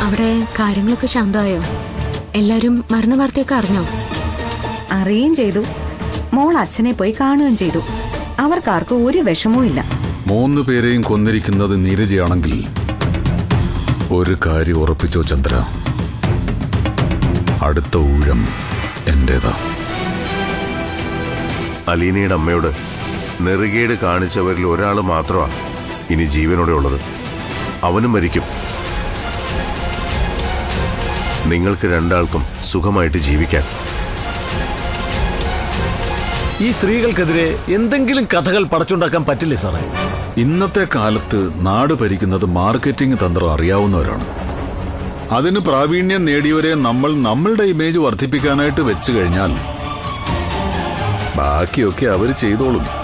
അവിടെ കാര്യങ്ങളൊക്കെ ശാന്തമായോ എല്ലാരും മരണവാർത്തയൊക്കെ അറിഞ്ഞോ അറിയുകയും ചെയ്തു മോൾ അച്ഛനെ പോയി കാണുകയും ചെയ്തു അവർക്കാർക്കും ഒരു വിഷമവും ഇല്ല മൂന്ന് പേരെയും കൊന്നിരിക്കുന്നത് നീരജയാണെങ്കിൽ ഒരു കാര്യം ഉറപ്പിച്ചോ ചന്ദ്ര അടുത്ത ഊഴം എന്റേതാ അലീനയുടെ അമ്മയോട് നെറുകേട് കാണിച്ചവരിൽ ഒരാൾ മാത്രമാണ് ഇനി ജീവനോടെ ഉള്ളത് അവനും മരിക്കും നിങ്ങൾക്ക് രണ്ടാൾക്കും സുഖമായിട്ട് ജീവിക്കാൻ ഈ സ്ത്രീകൾക്കെതിരെ എന്തെങ്കിലും കഥകൾ പടച്ചുണ്ടാക്കാൻ പറ്റില്ലേ സാറേ ഇന്നത്തെ കാലത്ത് നാട് ഭരിക്കുന്നത് മാർക്കറ്റിംഗ് തന്ത്രം അറിയാവുന്നവരാണ് അതിന് പ്രാവീണ്യം നേടിയവരെ നമ്മൾ നമ്മളുടെ ഇമേജ് വർദ്ധിപ്പിക്കാനായിട്ട് വെച്ചു കഴിഞ്ഞാൽ ബാക്കിയൊക്കെ അവർ ചെയ്തോളും